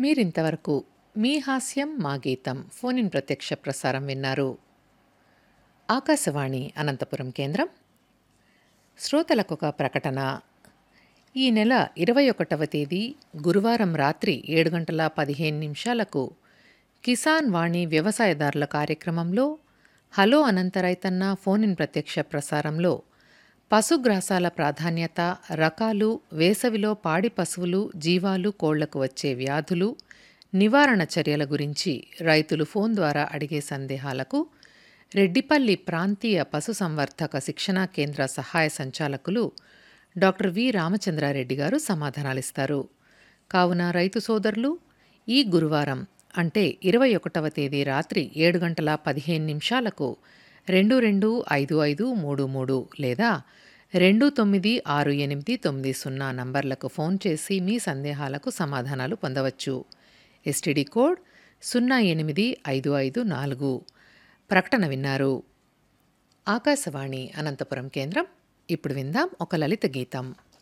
మీరింతవరకు మీ హాస్యం మా గీతం ఫోన్ ఇన్ ప్రత్యక్ష ప్రసారం విన్నారు ఆకాశవాణి అనంతపురం కేంద్రం శ్రోతలకు ఒక ప్రకటన ఈ నెల ఇరవై ఒకటవ తేదీ గురువారం రాత్రి ఏడు గంటల పదిహేను నిమిషాలకు కిసాన్ వాణి వ్యవసాయదారుల కార్యక్రమంలో హలో అనంతరైతన్న ఫోన్ ఇన్ ప్రత్యక్ష ప్రసారంలో పశుగ్రాసాల ప్రాధాన్యత రకాలు వేసవిలో పాడి పశువులు జీవాలు కోళ్లకు వచ్చే వ్యాధులు నివారణ చర్యల గురించి రైతులు ఫోన్ ద్వారా అడిగే సందేహాలకు రెడ్డిపల్లి ప్రాంతీయ పశుసంవర్ధక శిక్షణా కేంద్ర సహాయ సంచాలకులు డాక్టర్ వి రామచంద్రారెడ్డి గారు సమాధానాలిస్తారు కావున రైతు సోదరులు ఈ గురువారం అంటే ఇరవై ఒకటవ తేదీ రాత్రి ఏడు గంటల పదిహేను నిమిషాలకు రెండు రెండు ఐదు ఐదు మూడు మూడు లేదా రెండు తొమ్మిది ఆరు ఎనిమిది తొమ్మిది సున్నా నంబర్లకు ఫోన్ చేసి మీ సందేహాలకు సమాధానాలు పొందవచ్చు ఎస్టీడీ కోడ్ సున్నా ఎనిమిది ఐదు ఐదు నాలుగు ప్రకటన విన్నారు ఆకాశవాణి అనంతపురం కేంద్రం ఇప్పుడు విందాం ఒక లలిత గీతం